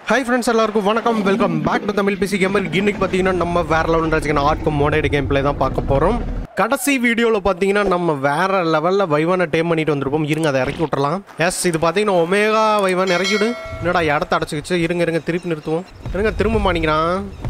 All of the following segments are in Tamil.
ஹாய் ஃப்ரெண்ட்ஸ் எல்லாருக்கும் வணக்கம் welcome back to Tamil PC gamer இன்னைக்கு பார்த்தீங்கன்னா நம்ம வேற லெவல் ரசிக்கணும் ஆர்க்கும் மோடேடு கேம் பிளே தான் பார்க்க போகிறோம் கடைசி வீடியோவில் பார்த்தீங்கன்னா நம்ம வேற லெவலில் வைவானை டேம் பண்ணிட்டு வந்திருப்போம் இருங்க அதை இறக்கி விட்டுறலாம் எஸ் இது பார்த்தீங்கன்னா ஒமேகா வைவான் இறக்கி விடு என்னடா இடத்த அடைச்சிக்கிச்சு இருங்க இருங்க திருப்பி நிறுத்துவோம் இருங்க திரும்ப மாணிக்கிறான்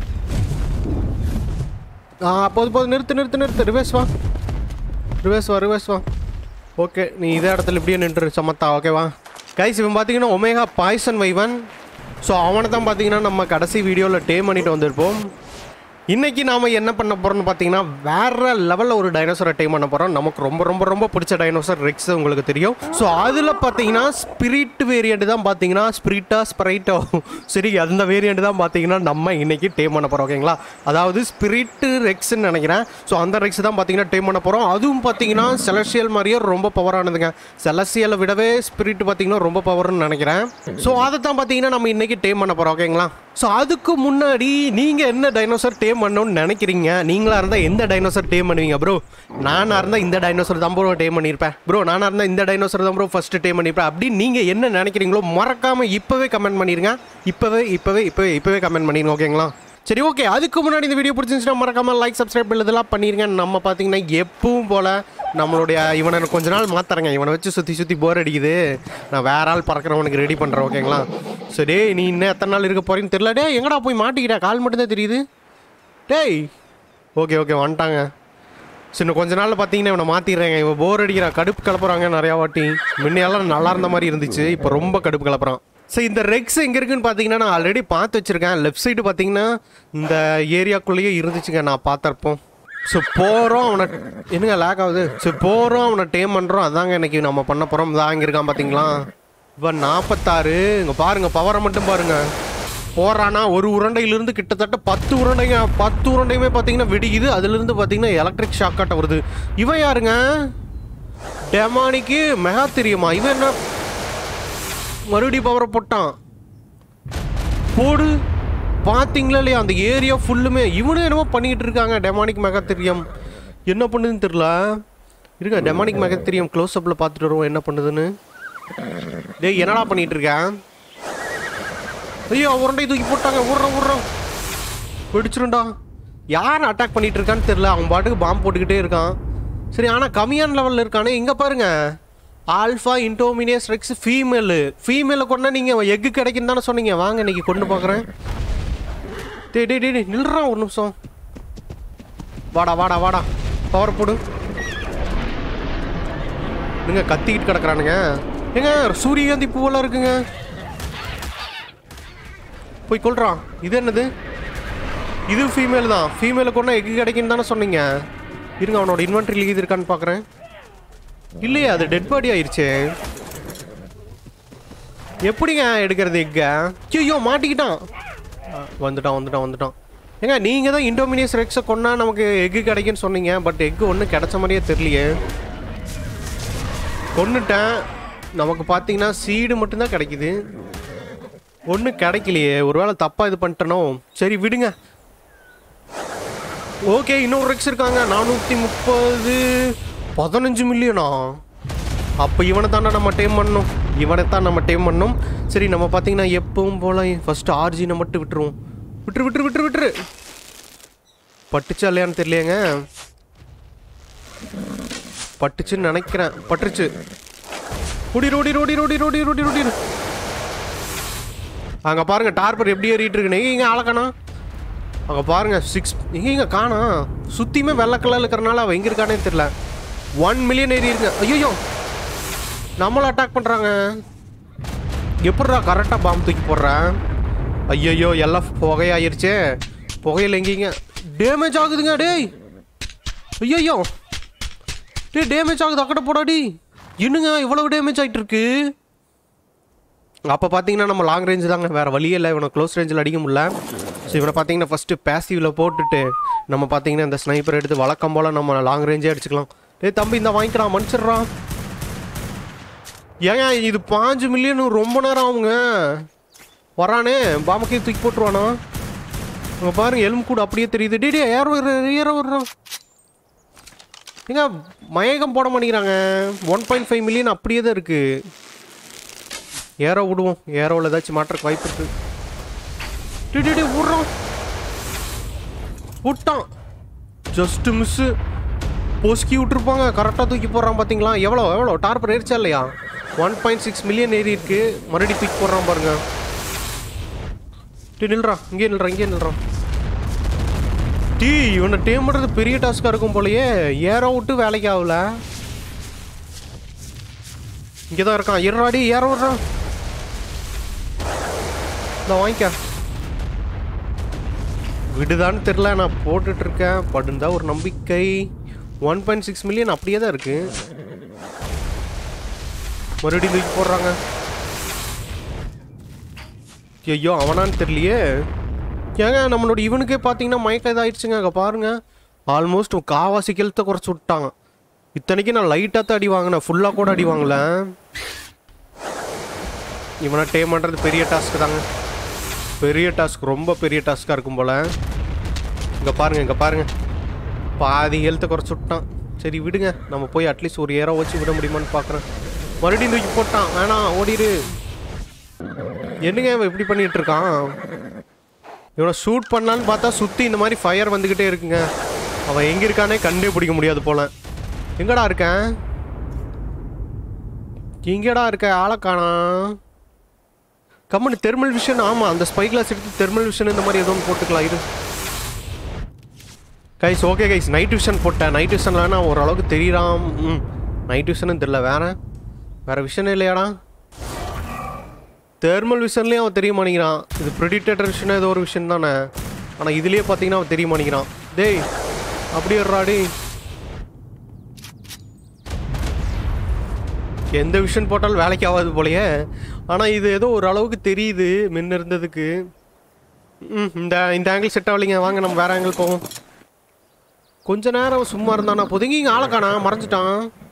ஆ போது போது நிறுத்து நிறுத்து நிறுத்து ரிவேஸ் வா ரிவேஸ் வா ரிவேஸ் வா ஓகே நீ இதே இடத்துல இப்படியே நின்று சமத்தா ஓகேவா கைஸ் இவன் பார்த்தீங்கன்னா ஒமேகா பாய்சன் வைவன் ஸோ அவனை தான் பார்த்தீங்கன்னா நம்ம கடைசி வீடியோவில் டே பண்ணிட்டு வந்திருப்போம் இன்னைக்கு நாம் என்ன பண்ண போகிறோம்னு பார்த்தீங்கன்னா வேற லெவலில் ஒரு டைனோசரை டே பண்ண போகிறோம் நமக்கு ரொம்ப ரொம்ப ரொம்ப பிடிச்ச டைனோசர் ரெக்ஸ் உங்களுக்கு தெரியும் ஸோ அதில் பார்த்தீங்கன்னா ஸ்பிரிட் வேரியண்ட் தான் பார்த்தீங்கன்னா ஸ்பிரிட்டா ஸ்ப்ரைட்டோ சரி அந்த வேரியண்ட் தான் பார்த்தீங்கன்னா நம்ம இன்னைக்கு டே பண்ண போகிறோம் ஓகேங்களா அதாவது ஸ்பிரிட் ரெக்ஸ்ன்னு நினைக்கிறேன் ஸோ அந்த ரெக்ஸ் தான் பார்த்தீங்கன்னா டே பண்ண போகிறோம் அதுவும் பார்த்தீங்கன்னா செலசியல் மாதிரியே ரொம்ப பவரானதுங்க செலசியலை விடவே ஸ்பிரிட் பார்த்தீங்கன்னா ரொம்ப பவர்னு நினைக்கிறேன் ஸோ அதை தான் பார்த்தீங்கன்னா நம்ம இன்னைக்கு டே பண்ண போகிறோம் ஓகேங்களா ஸோ அதுக்கு முன்னாடி நீங்கள் என்ன டைனோசர் டேம் பண்ணணும்னு நினைக்கிறீங்க நீங்களா இருந்தால் எந்த டைனோசர் டேம் பண்ணுவீங்க ப்ரோ நானாக இருந்தால் இந்த டைனோசர் தான் ப்ரோ டேம் பண்ணியிருப்பேன் ப்ரோ நானாக இருந்தால் இந்த டைனோசர் தான் ப்ரோ ஃபஸ்ட்டு டேம் பண்ணியிருப்பேன் அப்படி நீங்கள் என்ன நினைக்கிறீங்களோ மறக்காமல் இப்போவே கமெண்ட் பண்ணிடுங்க இப்போவே இப்போவே இப்போவே இப்போவே கமெண்ட் பண்ணிடுங்க ஓகேங்களா சரி ஓகே அதுக்கு முன்னாடி இந்த வீடியோ பிடிச்சிருந்துச்சுன்னா மறக்காமல் லைக் சப்ஸ்கிரைப் இதெல்லாம் பண்ணிருங்க நம்ம பார்த்தீங்கன்னா எப்பவும் போல் நம்மளுடைய இவனை எனக்கு கொஞ்ச நாள் மாத்துறேங்க இவனை வச்சு சுற்றி சுற்றி போர் அடிக்குது நான் வேற ஆள் பறக்கிறவனுக்கு ரெடி பண்ணுறேன் ஓகேங்களா சரி நீ இன்னும் எத்தனை நாள் இருக்க போறேன்னு தெரியல டேய் எங்கடா போய் மாட்டிக்கிட்ட கால் மட்டும்தான் தெரியுது டேய் ஓகே ஓகே வந்துட்டாங்க சரி இன்னும் கொஞ்ச நாள்ல பார்த்தீங்கன்னா இவனை மாற்றிடுறேங்க இவன் போர் அடிக்கிறான் கடுப்பு கிளப்புறாங்க நிறையா வாட்டி முன்னையெல்லாம் நல்லா இருந்த மாதிரி இருந்துச்சு இப்போ ரொம்ப கடுப்பு கிளப்புறான் ஸோ இந்த ரெக்ஸ் எங்கே இருக்குன்னு பார்த்தீங்கன்னா நான் ஆல்ரெடி பார்த்து வச்சுருக்கேன் லெஃப்ட் சைடு பார்த்தீங்கன்னா இந்த ஏரியாக்குள்ளேயே இருந்துச்சுங்க நான் பார்த்துருப்போம் ஸோ போகிறோம் அவனை என்னங்க லேக் ஆகுது ஸோ போகிறோம் அவனை டேம் பண்ணுறோம் அதாங்க இன்னைக்கு நம்ம பண்ண போகிறோம் இதான் இங்கே இருக்கான் பார்த்தீங்களா இவன் நாற்பத்தாறு இங்கே பாருங்க பவரை மட்டும் பாருங்க போடுறானா ஒரு உருண்டையிலிருந்து கிட்டத்தட்ட பத்து உருண்டைங்க பத்து உருண்டையுமே பார்த்தீங்கன்னா வெடிக்குது அதுலேருந்து பார்த்தீங்கன்னா எலக்ட்ரிக் ஷாக் காட்ட வருது இவன் யாருங்க டெமானிக்கு மெகா தெரியுமா இவன் என்ன மறுபடியும் பவரை போட்டான் போடு பார்த்தீங்களா இல்லையா அந்த ஏரியா ஃபுல்லுமே இவனும் என்னமோ பண்ணிக்கிட்டு இருக்காங்க டெமானிக் மெகாத்திரியம் என்ன பண்ணுதுன்னு தெரில இருங்க டெமானிக் மெகாத்திரியம் க்ளோஸ் அப்பில் பார்த்துட்டு வருவோம் என்ன பண்ணுதுன்னு டேய் என்னடா பண்ணிட்டு இருக்கேன் ஐயோ உருண்டை தூக்கி போட்டாங்க விட்றோம் விட்றோம் வெடிச்சிருண்டா யார் அட்டாக் பண்ணிட்டு இருக்கான்னு தெரில அவன் பாட்டுக்கு பாம்பு போட்டுக்கிட்டே இருக்கான் சரி ஆனால் கம்மியான லெவலில் இருக்கானே இங்கே பாருங்க ஆல்ஃபா இன்டோமினியஸ் ரெக்ஸ் ஃபீமேலு ஃபீமேலை கொண்டா நீங்கள் எக்கு கிடைக்குன்னு தானே சொன்னீங்க வாங்க இன்னைக்கு கொண்டு பார்க்குறேன் டே டே டே நில்றான் ஒரு நிமிஷம் வாடா வாடா வாடா பவர் போடு நீங்க கத்திக்கிட்டு கிடக்குறானுங்க ஏங்க சூரியகாந்தி பூவெல்லாம் இருக்குங்க போய் கொள்றான் இது என்னது இது ஃபீமேல் தான் ஃபீமேலை கொண்டா எக்கு கிடைக்குன்னு தானே சொன்னீங்க இருங்க அவனோட இன்வென்ட்ரியில் இது இருக்கான்னு பார்க்குறேன் இல்லையே அது டெட் பாடி ஆயிருச்சே எப்படிங்க எடுக்கிறது எக்க ஐயோ மாட்டிக்கிட்டான் ஆ, வந்துட்டான் வந்துட்டான் வந்துட்டான் ஏங்க நீங்கள் தான் இண்டோமினியஸ் ரெக்ஸை கொண்டா நமக்கு எக்கு கிடைக்குன்னு சொன்னீங்க பட் எக்கு ஒன்றும் கிடைச்ச மாதிரியே தெரியலையே கொன்னுட்டேன் நமக்கு பார்த்தீங்கன்னா சீடு மட்டும்தான் கிடைக்குது ஒன்றும் கிடைக்கலையே ஒருவேளை தப்பாக இது பண்ணிட்டனோ சரி விடுங்க ஓகே இன்னொரு ரெக்ஸ் இருக்காங்க நானூற்றி முப்பது பதினஞ்சு மில்லியனா அப்போ இவனை தானே நம்ம டைம் பண்ணணும் இவனை தான் நம்ம டைம் பண்ணணும் சரி நம்ம பார்த்தீங்கன்னா எப்பவும் போல ஃபர்ஸ்ட் ஆர்ஜினை மட்டும் விட்டுருவோம் விட்டுரு விட்டுரு விட்டுரு விட்டுரு பட்டுச்சா இல்லையான்னு தெரியலையேங்க பட்டுச்சுன்னு நினைக்கிறேன் பட்டுருச்சு ஓடி ரோடி ரோடி ரோடி ரோடி ரோடி ரோடி அங்கே பாருங்க டார்பர் எப்படி ஏறிட்டு இருக்குன்னு இங்கே ஆளக்கானா அங்கே பாருங்க சிக்ஸ் எங்கேங்க காணா சுற்றியுமே வெள்ளை கலர் இருக்கிறனால அவன் எங்கே இருக்கானே தெரியல ஒன் மில்லியன் ஏறி இருக்கு ஐயோ நம்மளை அட்டாக் பண்ணுறாங்க எப்படிடா கரெக்டாக பாம்பு தூக்கி போடுறேன் ஐயோ எல்லாம் புகையாயிருச்சே புகையில் எங்கேங்க டேமேஜ் ஆகுதுங்க டேய் ஐயோ டேய் டேமேஜ் ஆகுது அக்கட போடாடி என்னங்க இவ்வளவு டேமேஜ் ஆகிட்டு இருக்கு அப்போ பார்த்தீங்கன்னா நம்ம லாங் ரேஞ்ச் தாங்க வேறு வழியே இல்லை இவனை க்ளோஸ் ரேஞ்சில் அடிக்க முடியல ஸோ இவனை பார்த்தீங்கன்னா ஃபஸ்ட்டு பேசிவில் போட்டுட்டு நம்ம பார்த்தீங்கன்னா இந்த ஸ்னைப்பர் எடுத்து வழக்கம் போல் நம்ம லாங் ரேஞ்சே அடிச்சுக்கலாம் டேய் தம்பி இந்த வாங்கிக்கிறான் மன்னிச்சிடுறான் ஏங்க இது பாஞ்சு மில்லியன் ரொம்ப நேரம் ஆகுங்க வரானே பாமக்கே தூக்கி போட்டுருவானா அங்கே பாருங்க எலும்பு கூட அப்படியே தெரியுது டே டே ஏற வர்ற ஏற வர்றான் ஏங்க மயக்கம் போட மாட்டேங்கிறாங்க ஒன் பாயிண்ட் ஃபைவ் மில்லியன் அப்படியே தான் இருக்குது ஏரோ விடுவோம் ஏரோவில் ஏதாச்சும் மாற்றக்கு வாய்ப்பு இருக்குது டி டி, டி விட்றான் விட்டான் ஜஸ்ட் மிஸ்ஸு பொஸ்கி விட்டுருப்பாங்க கரெக்டாக தூக்கி போடுறான் பார்த்தீங்களா எவ்வளோ எவ்வளோ டார்பர் ஏறிச்சா இல்லையா ஒன் பாயிண்ட் சிக்ஸ் மில்லியன் ஏறி இருக்கு மறுபடியும் தூக்கி போடுறான் பாருங்க டீ நில்றான் இங்கே நில்றான் இங்கே நில்றான் டீ இவனை டீம் பண்ணுறது பெரிய டாஸ்காக இருக்கும் போலயே ஏற விட்டு வேலைக்கு ஆகல இங்கே தான் இருக்கான் ஏறாடி ஏற விட்றான் இந்த வாங்கிக்க விடுதான்னு தெரில நான் போட்டுட்டு இருக்கேன் படுந்தா ஒரு நம்பிக்கை ஒன் பாயிண்ட் சிக்ஸ் மில்லியன் அப்படியே தான் இருக்கு மறுபடியும் தூக்கி போடுறாங்க ஐயோ அவனான்னு தெரியலையே ஏங்க நம்மளோட இவனுக்கே பார்த்தீங்கன்னா மயக்கம் இதாயிடுச்சுங்க அங்கே பாருங்க ஆல்மோஸ்ட் காவாசி கெழுத்த குறைச்சி விட்டாங்க இத்தனைக்கு நான் லைட்டாக தான் அடி வாங்கினேன் ஃபுல்லாக கூட அடி வாங்கல இவனை டேம் பண்ணுறது பெரிய டாஸ்க் தாங்க பெரிய டாஸ்க் ரொம்ப பெரிய டாஸ்காக இருக்கும் போல இங்கே பாருங்க இங்கே பாருங்க பாதி ஹெல்த்தை குறைச்சி விட்டான் சரி விடுங்க நம்ம போய் அட்லீஸ்ட் ஒரு ஏரோ வச்சு விட முடியுமான்னு பார்க்குறேன் மறுபடியும் தூக்கி போட்டான் வேணாம் ஓடிடு என்னங்க இவன் இப்படி பண்ணிட்டு இருக்கான் இவனை ஷூட் பண்ணலான்னு பார்த்தா சுற்றி இந்த மாதிரி ஃபயர் வந்துக்கிட்டே இருக்குங்க அவன் எங்கே இருக்கானே கண்டே பிடிக்க முடியாது போல எங்கடா இருக்கேன் எங்கடா இருக்க ஆளை காணோம் கம்மனு தெர்மல் விஷன் ஆமாம் அந்த ஸ்பை கிளாஸ் எடுத்து தெர்மல் விஷன் இந்த மாதிரி ஏதோ ஒன்று போட்டுக்கலாம் இரு guys okay guys night vision போட்டேன் நைட் விஷன் வேணா ஓரளவுக்கு தெரியறான் ம் நைட் விஷனும் தெரியல வேற வேற விஷன் இல்லையாடா தெர்மல் விஷன்லேயும் அவன் தெரிய மாட்டேங்கிறான் இது ப்ரெடிட்டேட்டர் விஷன் ஏதோ ஒரு விஷயம் தானே ஆனால் இதுலேயே பார்த்தீங்கன்னா அவன் தெரிய மாட்டேங்கிறான் டேய் அப்படியே இருறாடி எந்த விஷன் போட்டாலும் வேலைக்கு ஆகாது போலயே ஆனால் இது ஏதோ ஒரு அளவுக்கு தெரியுது முன்ன இருந்ததுக்கு ம் இந்த இந்த ஆங்கிள் செட் ஆகலைங்க வாங்க நம்ம வேற ஆங்கிள் போவோம் கொஞ்ச நேரம் சும்மா இருந்தானா பொதுங்கி இங்கே ஆளை காணா மறைஞ்சிட்டான்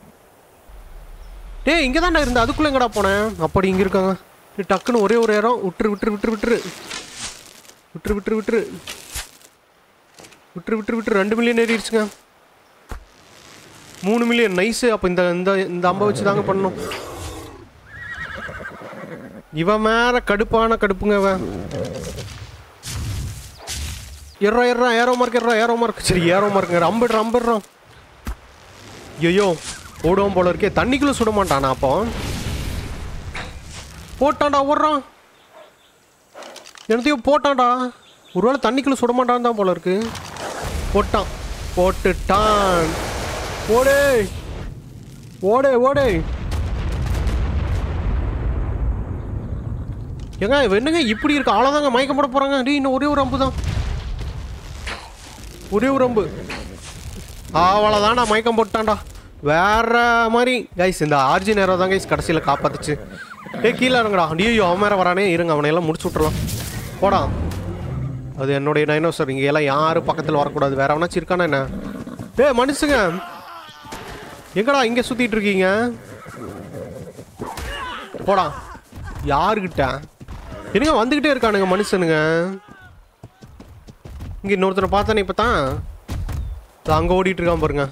டேய் இங்கே தான்டா இருந்த அதுக்குள்ளே எங்கடா போனேன் அப்படி இங்கே இருக்காங்க டேய், டக்குன்னு ஒரே ஒரு நேரம் விட்டுரு விட்டுரு விட்டுரு விட்டுரு விட்டுரு விட்டுரு விட்டுரு விட்டுரு விட்டுரு விட்டுரு ரெண்டு மில்லியன் ஏறிடுச்சுங்க மூணு மில்லியன் நைஸு அப்போ இந்த இந்த இந்த அம்பை வச்சு தாங்க பண்ணணும் இவன் மேல கடுப்பான கடுப்புங்க இவன் எர்றா எர்றா ஏரோ மார்க் எர்றா ஏரோ மார்க் சரி ஏரோ மார்க்குங்க அம்பிடுறான் அம்பிடுறான் ஐயோ ஓடுவோம் போல இருக்கே தண்ணிக்குள்ள சுட மாட்டானா அப்போ போட்டான்டா ஓடுறான் என்னத்தையும் போட்டான்டா ஒருவேளை தண்ணிக்குள்ள சுட மாட்டான் தான் போல இருக்கு போட்டான் போட்டுட்டான் ஓடே ஓடே ஓடே ஏங்க இவன் என்னங்க இப்படி இருக்கு அவ்வளோதாங்க மயக்கம் போட போறாங்க டேய் இன்னும் ஒரே ஒரு அம்பு தான் ஒரே ஒரு அம்பு அவ்வளோதான்டா மயக்கம் போட்டான்டா வேற மாதிரி கைஸ் இந்த ஆர்ஜி நேரம் தான் கைஸ் கடைசியில் காப்பாத்துச்சு டேய் கீழே இறங்குடா ஐயோ அவன் மேலே வரானே இருங்க அவனை எல்லாம் முடிச்சு விட்றலாம் போடா அது என்னுடைய டைனோசர் இங்கே எல்லாம் யாரும் பக்கத்தில் வரக்கூடாது வேற எவனாச்சும் இருக்கானா என்ன டேய் மனுஷங்க எங்கடா இங்கே சுற்றிட்டு இருக்கீங்க போடா யாருக்கிட்ட என்னங்க வந்துக்கிட்டே இருக்கானுங்க மனுஷனுங்க இங்கே இன்னொருத்தனை பார்த்தானே இப்போ தான் அங்கே ஓடிட்டு இருக்கான் பாருங்க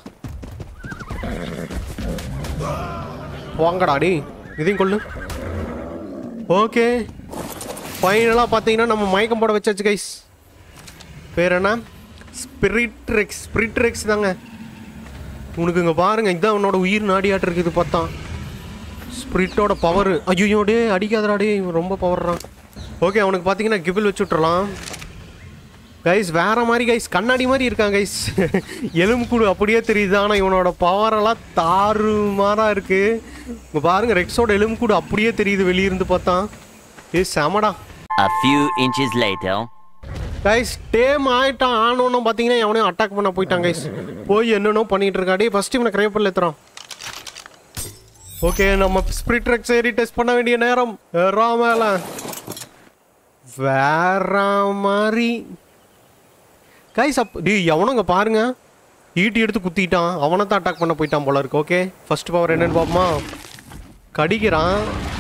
வாங்கடா டேய் இதையும் கொள்ளு ஓகே ஃபைனலாக பார்த்தீங்கன்னா நம்ம மயக்கம் போட வச்சாச்சு கைஸ் பேர் என்ன ஸ்பிரிட் ரெக்ஸ் ஸ்பிரிட் ரெக்ஸ் தாங்க உனக்கு இங்கே பாருங்க இதுதான் உன்னோட உயிர் நாடியாட்டு இருக்குது பார்த்தா ஸ்பிரிட்டோட பவர் ஐயோ டே அடிக்காதடா டே இவன் ரொம்ப பவர்றான் ஓகே அவனுக்கு பார்த்தீங்கன்னா கிபிள் வச்சு விட்றலாம் கைஸ் வேற மாதிரி கைஸ் கண்ணாடி மாதிரி இருக்கான் கைஸ் எலும்பு கூடு அப்படியே தெரியுது ஆனால் இவனோட பவரெல்லாம் தாறுமாறா இருக்கு இங்க பாருங்க ரெக்ஸோட எலும்பு கூடு அப்படியே தெரியுது வெளியிருந்து பார்த்தா ஏ செமடா A few inches later. Guys tame ஆயிட்டான் ஆனோன்னு பார்த்தீங்கன்னா எவனையும் அட்டாக் பண்ண போயிட்டான் கைஸ் போய் என்னென்னோ பண்ணிட்டு இருக்காடி ஃபர்ஸ்ட் இவனை கிரேப்பரில் ஏற்றுறான் ஓகே நம்ம ஸ்பிரிட் ரெக்ஸ் ஏறி டெஸ்ட் பண்ண வேண்டிய நேரம் வேற மேல வேற மாதிரி கைஸ் அப் டி எவனுங்க பாருங்க ஈட்டி எடுத்து குத்திட்டான் அவனை தான் அட்டாக் பண்ண போயிட்டான் போல இருக்கு ஓகே ஃபர்ஸ்ட் பவர் என்னன்னு பார்ப்போமா கடிக்கிறான்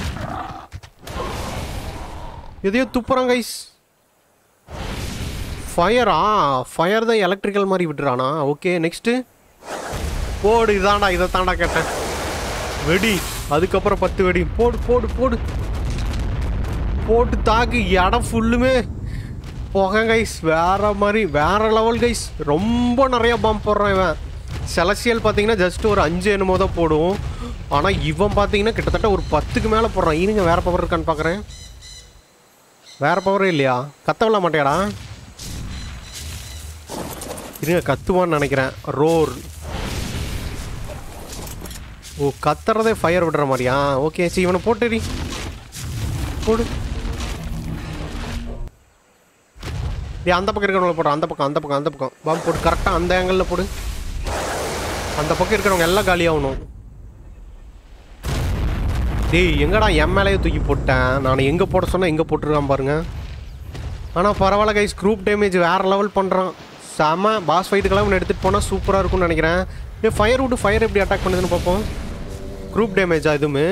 எதையோ துப்புறான் கைஸ் ஃபயரா ஃபயர் தான் எலக்ட்ரிக்கல் மாதிரி விட்டுறானா ஓகே நெக்ஸ்ட்டு போடு இதான்டா இதை தாண்டா கேட்டேன் வெடி அதுக்கப்புறம் பத்து வெடி போடு போடு போடு போட்டு தாக்கு இடம் ஃபுல்லுமே போக கைஸ் வேற மாதிரி வேற லெவல் கைஸ் ரொம்ப நிறைய பாம்பு போடுறான் இவன் செலசியல் பார்த்தீங்கன்னா ஜஸ்ட் ஒரு அஞ்சு என்னமோ தான் போடுவோம் ஆனால் இவன் பார்த்தீங்கன்னா கிட்டத்தட்ட ஒரு பத்துக்கு மேலே போடுறான் இருங்க வேற பவர் இருக்கான்னு பார்க்குறேன் வேற பவரே இல்லையா கத்த விட மாட்டேடா இருங்க கத்துவான்னு நினைக்கிறேன் ரோர் ஓ கத்துறதே ஃபயர் விடுற மாதிரியா ஓகே சரி இவனை போட்டுடி போடு டேய் அந்த பக்கம் இருக்கிறவங்கள போடு அந்த பக்கம் அந்த பக்கம் அந்த பக்கம் பாம்பு போடு கரெக்டாக அந்த ஆங்கிளில் போடு அந்த பக்கம் இருக்கிறவங்க எல்லாம் காலியாகணும் டேய் எங்கடா என் மேலேயே தூக்கி போட்டேன் நான் எங்கே போட சொன்னால் எங்கே போட்டுருக்கான் பாருங்க ஆனால் பரவாயில்ல கைஸ் குரூப் டேமேஜ் வேறு லெவல் பண்ணுறான் செம பாஸ் ஃபைட்டுக்கெல்லாம் இவனை எடுத்துகிட்டு போனால் சூப்பராக இருக்கும்னு நினைக்கிறேன் ஏ ஃபயர் விட்டு ஃபயர் எப்படி அட்டாக் பண்ணுதுன்னு பார்ப்போம் குரூப் டேமேஜா இதுவுமே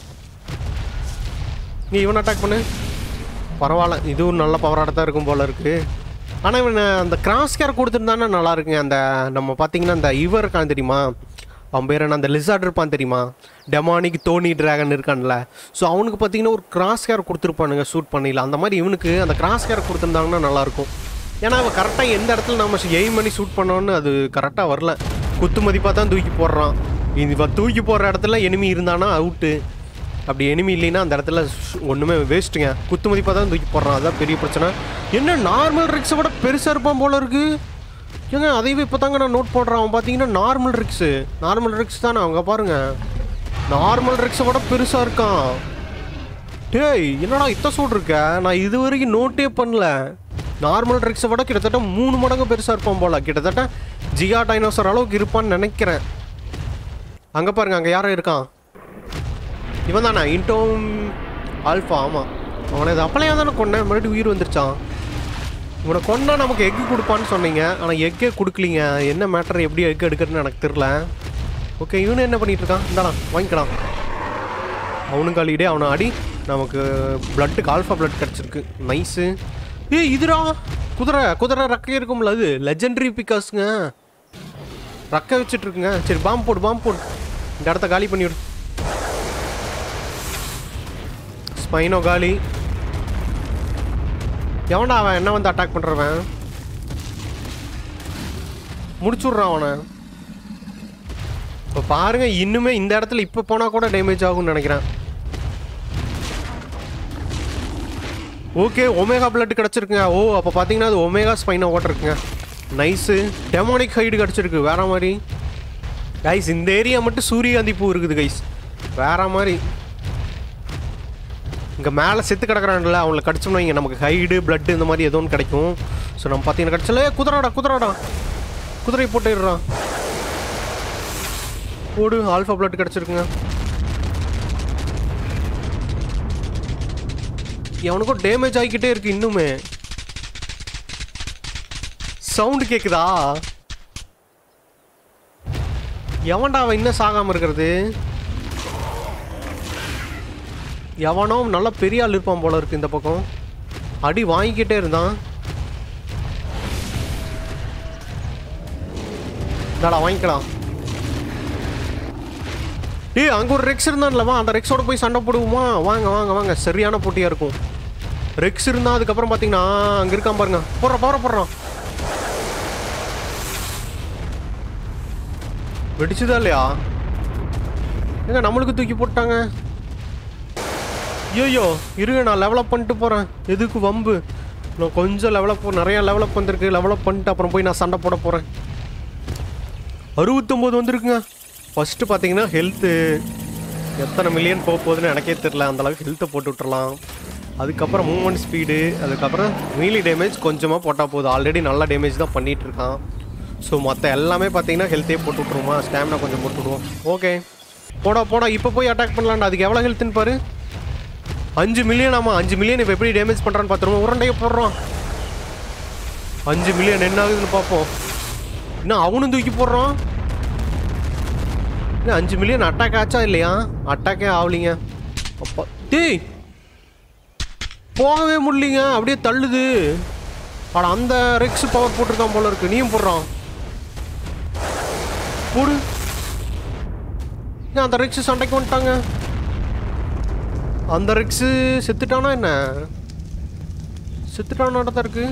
நீ இவன் அட்டாக் பண்ணு பரவாயில்ல இதுவும் நல்ல பவராக தான் இருக்கும் போல இருக்கு ஆனால் இவன் அந்த கிராஸ் கேர் கொடுத்துருந்தானே நல்லா இருக்குங்க அந்த நம்ம பார்த்தீங்கன்னா அந்த இவர் இருக்கான் தெரியுமா அவன் பேர் என்ன அந்த லிசார்ட் இருப்பான் தெரியுமா டெமானிக் தோனி டிராகன் இருக்கான்ல ஸோ அவனுக்கு பார்த்தீங்கன்னா ஒரு கிராஸ் கேர் கொடுத்துருப்பானுங்க ஷூட் பண்ணிடல அந்த மாதிரி இவனுக்கு அந்த கிராஸ் கேர் கொடுத்துருந்தாங்கன்னா நல்லாயிருக்கும் ஏன்னா அவன் கரெக்டாக எந்த இடத்துல நம்ம எய்ம் பண்ணி ஷூட் பண்ணோன்னு அது கரெக்டாக வரல குத்து மதிப்பாக தான் தூக்கி போடுறான் இவன் தூக்கி போடுற இடத்துல எனிமி இருந்தானா அவுட்டு அப்படி எனிமி இல்லைன்னா அந்த இடத்துல ஸ்- ஒண்ணுமே வேஸ்ட்டுங்க குத்து மதிப்பாக தான் தூக்கி போடுறான் அதான் பெரிய பிரச்சனை என்ன நார்மல் ரிக்ஸை விட பெருசாக இருப்பான் போல இருக்கு ஏங்க அதையவே இப்போ தாங்க நான் நோட் பண்ணுறேன் அவன் பார்த்தீங்கன்னா நார்மல் ரிக்ஸு நார்மல் ரிக்ஸ் தானே அவங்க பாருங்க நார்மல் ரிக்ஸை விட பெருசாக இருக்கான் டேய் என்னடா இத்த சூடு இருக்க நான் இது வரைக்கும் நோட்டே பண்ணல நார்மல் ரிக்ஸை விட கிட்டத்தட்ட மூணு மடங்கு பெருசாக இருப்பான் போல கிட்டத்தட்ட ஜியா டைனோசர் அளவுக்கு இருப்பான்னு நினைக்கிறேன் அங்கே பாருங்க அங்கே யாரும் இருக்கான் இவன் தானே இன்டோம் ஆல்ஃபா ஆமாம் அவனை இது அப்பளையா தானே கொன்னேன் மறுபடியும் உயிர் வந்துருச்சான் இவனை கொன்னா நமக்கு எக்கு கொடுப்பான்னு சொன்னீங்க ஆனால் எக்கே கொடுக்கலீங்க என்ன மேட்டர் எப்படி எக் எடுக்கிறதுன்னு எனக்கு தெரில ஓகே இவனு என்ன பண்ணிட்டு இருக்கான் இந்தாடா வாங்கிக்கலாம் அவனும் காலிடே அவனை அடி நமக்கு பிளட்டுக்கு ஆல்ஃபா பிளட் கிடச்சிருக்கு நைஸு ஏய் இதுடா குதிரை குதிரை ரக்கை இருக்கும்ல அது லெஜெண்டரி பிக்காஸுங்க ரக்கை வச்சுட்டு இருக்குங்க சரி பாம்பு போடு பாம்பு போடு இந்த இடத்த காலி பண்ணிவிடு ஸ்பைனோ காலி எவன்டா அவன் என்ன வந்து அட்டாக் பண்ணுறவன் முடிச்சுட்றான் அவனை இப்போ பாருங்க இன்னுமே இந்த இடத்துல இப்போ போனால் கூட டேமேஜ் ஆகும்னு நினைக்கிறேன் ஓகே ஒமேகா பிளட் கிடச்சிருக்குங்க ஓ அப்போ பார்த்தீங்கன்னா அது ஒமேகா ஸ்பைனா ஓட்டிருக்குங்க நைஸு டெமோனிக் ஹைடு கிடச்சிருக்கு வேற மாதிரி கைஸ் இந்த ஏரியா மட்டும் சூரியகாந்தி பூ இருக்குது கைஸ் வேற மாதிரி இங்கே மேலே செத்து கிடக்குறான்ல அவங்களை கடிச்சோம்னா இங்கே நமக்கு ஹைடு பிளட்டு இந்த மாதிரி ஏதோ ஒன்று கிடைக்கும் ஸோ நம்ம பார்த்தீங்கன்னா கிடச்சல ஏ, குதிரைடா குதிரைடா குதிரை போட்டுடுறான் போடு ஆல்ஃபா பிளட் கிடச்சிருக்குங்க எவனுக்கும் டேமேஜ் ஆகிக்கிட்டே இருக்கு இன்னுமே சவுண்டு கேக்குதா எவன்டா அவன் இன்னும் சாகாம இருக்கிறது எவனோ நல்ல பெரிய ஆள் இருப்பான் போல இருக்கு இந்த பக்கம் அடி வாங்கிக்கிட்டே இருந்தான் இந்தாடா வாங்கிக்கலாம் டேய் அங்கே ஒரு ரெக்ஸ் இருந்தான்லவா அந்த ரெக்ஸோட போய் சண்டை போடுவோமா வாங்க வாங்க வாங்க சரியான போட்டியாக இருக்கும் ரெக்ஸ் இருந்தா அதுக்கப்புறம் பார்த்தீங்கன்னா அங்கே இருக்கான் பாருங்க போடுறான் போற போடுறான் வெடிச்சுதா இல்லையா ஏங்க நம்மளுக்கு தூக்கி போட்டாங்க ஐயோ இருங்க நான் லெவலப் பண்ணிட்டு போகிறேன் எதுக்கு வம்பு நான் கொஞ்சம் லெவலப் நிறைய லெவலப் வந்திருக்கு லெவலப் பண்ணிட்டு அப்புறம் போய் நான் சண்டை போட போகிறேன் அறுபத்தொம்போது வந்திருக்குங்க ஃபஸ்ட்டு பார்த்தீங்கன்னா ஹெல்த்து எத்தனை மில்லியன் போக போகுதுன்னு எனக்கே தெரில அந்த அளவுக்கு ஹெல்த்தை போட்டு விட்டுறலாம் அதுக்கப்புறம் மூவ்மெண்ட் ஸ்பீடு அதுக்கப்புறம் மீலி டேமேஜ் கொஞ்சமாக போட்டால் போதும் ஆல்ரெடி நல்ல டேமேஜ் தான் பண்ணிட்டு இருக்கான் ஸோ மற்ற எல்லாமே பார்த்தீங்கன்னா ஹெல்த்தே போட்டு விட்ருவோமா ஸ்டாமினா கொஞ்சம் போட்டு விடுவோம் ஓகே போடா போடா இப்போ போய் அட்டாக் பண்ணலாம்டா அதுக்கு எவ்வளோ ஹெல்த்துன்னு பாரு அஞ்சு மில்லியன் ஆமாம் அஞ்சு மில்லியன் இப்போ எப்படி டேமேஜ் பண்ணுறான்னு பார்த்துருவோம் உருண்டையை போடுறான் அஞ்சு மில்லியன் என்ன ஆகுதுன்னு பார்ப்போம் இன்னும் அவனும் தூக்கி போடுறான் இன்னும் அஞ்சு மில்லியன் அட்டாக் ஆச்சா இல்லையா அட்டாக்கே ஆகலிங்க அப்பா டேய் போகவே முடியலிங்க அப்படியே தள்ளுது அட அந்த ரெக்ஸ் பவர் போட்டிருக்கான் போல இருக்கு நீயும் போடுறான் போடு ஏன் அந்த ரெக்ஸ் சண்டைக்கு வந்துட்டாங்க அந்த ரெக்ஸு செத்துட்டானா என்ன செத்துட்டானாட தான் இருக்கு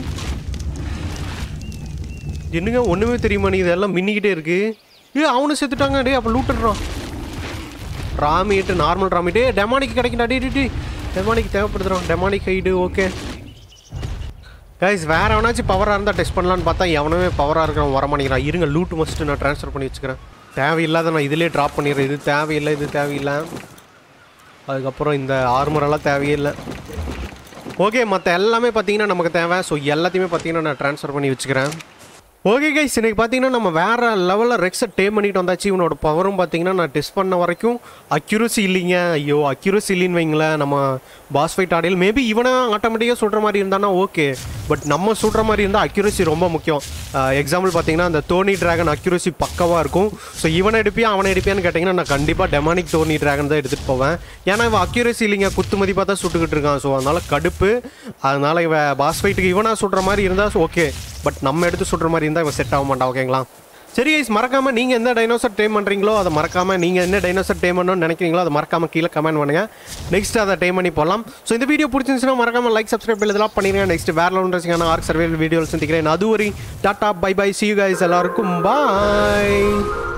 என்னங்க ஒன்றுமே தெரியுமா நீ இதெல்லாம் மின்னிக்கிட்டே இருக்கு ஏ அவனு செத்துட்டாங்க டே அப்போ லூட்டுறான் ராமிட்டு நார்மல் ராமிட்டு டெமானிக் கிடைக்கும்டா டே டி டெமானிக் தேவைப்படுத்துறான் டெமானிக் ஹைடு ஓகே கைஸ் வேற எவனாச்சும் பவராக இருந்தால் டெஸ்ட் பண்ணலான்னு பார்த்தா எவனுமே பவராக இருக்கிறவன் வரமாட்டேங்கிறான் இருங்க லூட் மஸ்ட்டு நான் ட்ரான்ஸ்ஃபர் பண்ணி வச்சுக்கிறேன் தேவையில்லாத நான் இதிலே ட்ராப் பண்ணிடுறேன் இது தேவையில்லை இது தேவையில்லை அதுக்கப்புறம் இந்த ஆர்மரெல்லாம் தேவையில்லை ஓகே மற்ற எல்லாமே பார்த்தீங்கன்னா நமக்கு தேவை ஸோ எல்லாத்தையுமே பார்த்தீங்கன்னா நான் ட்ரான்ஸ்ஃபர் பண்ணி வச்சுக்கிறேன் ஓகே கைஸ் இன்னைக்கு பார்த்தீங்கன்னா நம்ம வேற லெவலில் ரெக்ஸை டே பண்ணிட்டு வந்தாச்சு இவனோட பவரும் பார்த்தீங்கன்னா நான் டெஸ்ட் பண்ண வரைக்கும் அக்யூரசி இல்லைங்க ஐயோ அக்யூரசி இல்லைன்னு வைங்களேன் நம்ம பாஸ் ஃபைட் ஆடையில் மேபி இவனை ஆட்டோமேட்டிக்காக சுடுற மாதிரி இருந்தானா ஓகே பட் நம்ம சுடுற மாதிரி இருந்தால் அக்யூரசி ரொம்ப முக்கியம் எக்ஸாம்பிள் பார்த்தீங்கன்னா அந்த தோனி டிராகன் அக்யூரசி பக்கவாக இருக்கும் ஸோ இவனை எடுப்பியா அவனை எடுப்பியான்னு கேட்டிங்கன்னா நான் கண்டிப்பாக டெமானிக் தோனி டிராகன் தான் எடுத்துகிட்டு போவேன் ஏன்னா இவன் அக்யூரசி இல்லைங்க குத்து மதிப்பாக தான் சுட்டுக்கிட்டு இருக்கான் ஸோ அதனால் கடுப்பு அதனால் இவன் பாஸ் ஃபைட்டுக்கு இவனா சுடுற மாதிரி இருந்தால் ஓகே பட் நம்ம எடுத்து சுடுற மாதிரி இருந்தால் இவன் செட் ஆக மாட்டான் ஓகேங்களா சரி கைஸ் மறக்காம நீங்க எந்த டைனோசர் டேம் பண்றீங்களோ அதை மறக்காம நீங்க என்ன டைனோசர் டேம் பண்ணணும்னு நினைக்கிறீங்களோ அதை மறக்காம கீழே கமெண்ட் பண்ணுங்க நெக்ஸ்ட் அதை டேம் பண்ணி போகலாம் ஸோ இந்த வீடியோ பிடிச்சிருந்துச்சுன்னா மறக்காம லைக் சப்ஸ்கிரைப் இதெல்லாம் பண்ணிடுங்க நெக்ஸ்ட் வேற லோன்றதுக்கான ஆர்க் சர்வேல் வீடியோவில் சந்திக்கிறேன் அது ஒரு டாட்டா bye bye see you guys எல்லாருக்கும் பாய்